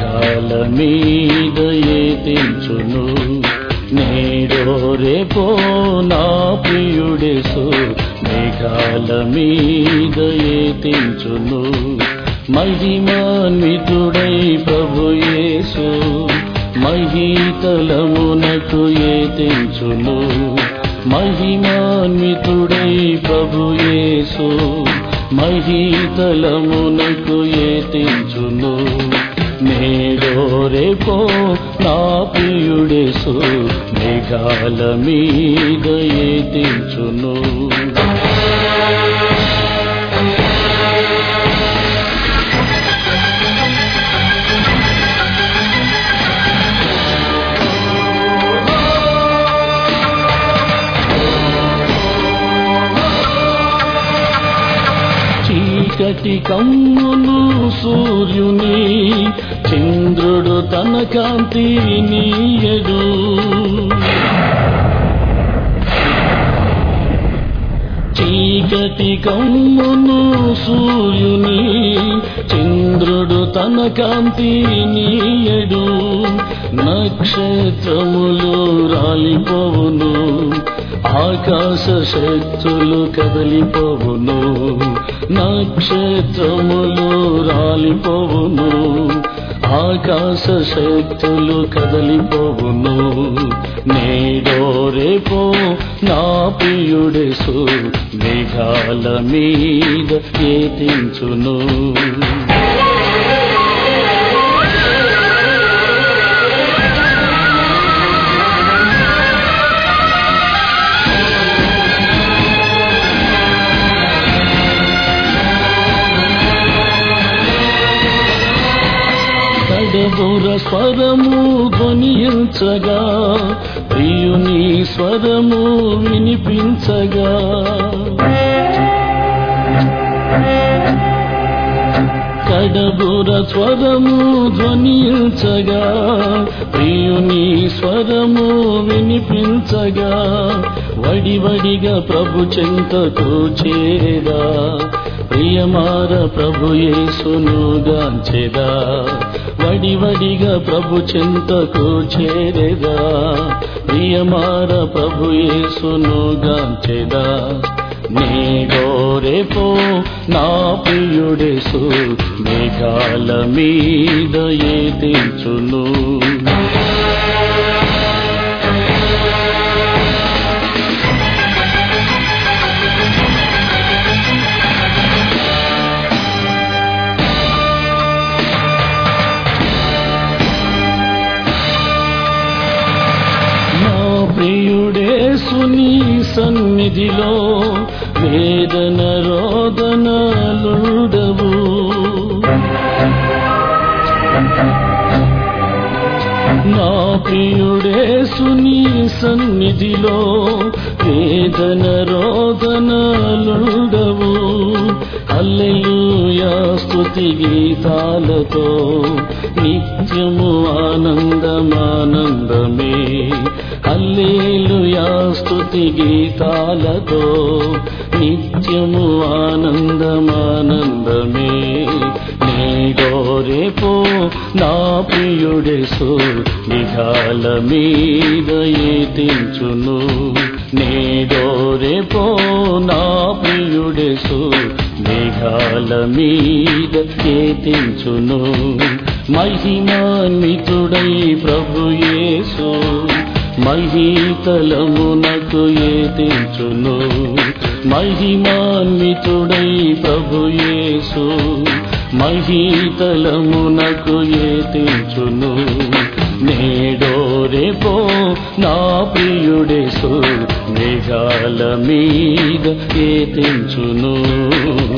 మేఘాల మీద ఏతించును నేడో రేపో నా ప్రియుడేసు మేఘాల మీద ఏతించును మహిమాన్వితుడై ప్రభు యేసు మహీతలమునకు ఏతించును మహిమాన్వితుడై ప్రభు యేసు మహీతలమునకు ఏతించును నేడో రేపో నా ప్రియుడేసు మేఘాల మీద ఏతించును చీకటి కమ్మును సూర్యుని చంద్రుడు తన కాంతి నీయడు చీకటి కమ్మును సూర్యుని చంద్రుడు తన కాంతి నీయడు నక్షత్రములు రాలిపోవును ఆకాశ శక్తులు కదలిపోవును నక్షత్రములు రాలిపోవును ఆకాశ శక్తులు కదలిపోవును నేడో రేపో నా ప్రియుడేసు మేఘాల మీద ఏతించును కడబుర స్వరము ధ్వనించగా ప్రియుని స్వరము వినిపించగా కడబుర స్వరము ధ్వనించగా ప్రియుని స్వరము వినిపించగా వడివడిగా ప్రభు చెంతకు చేరా ప్రియమార ప్రభు యేసును గాంచెదా వడివడిగా ప్రభు చెంతకు చేరేదా ప్రియమార ప్రభు యేసును గాంచెదా నేడో రేపో నా ప్రియుడేసు మేఘాల మీద ఏదించును నా ప్రియుడేసుని సన్నిధిలో వేదన రోదనలుడవు నా ప్రియుడేసుని సన్నిధిలో వేదన రోదనలుడవు అల్లెలుయా స్తుతి గీతాలతో నిత్యము ఆనందమానందమే అల్లేలుయా స్తుతి గీతాలతో నిత్యము ఆనందమానందమే నేడో రేపో నా ప్రియుడేసు నిఘాల మీద ఏతించును నేడో రేపో నా ప్రియుడేసు మేఘాల మీద ఏతించును మహిమాన్వితుడై ప్రభు యేసు మహీతలమునకు ఏతించును మహిమాన్వితుడై ప్రభు యేసు మహీతలమునకు ఏతించును నేడో రేపో నా ప్రియుడేసు మేఘాల మీద ఏతించును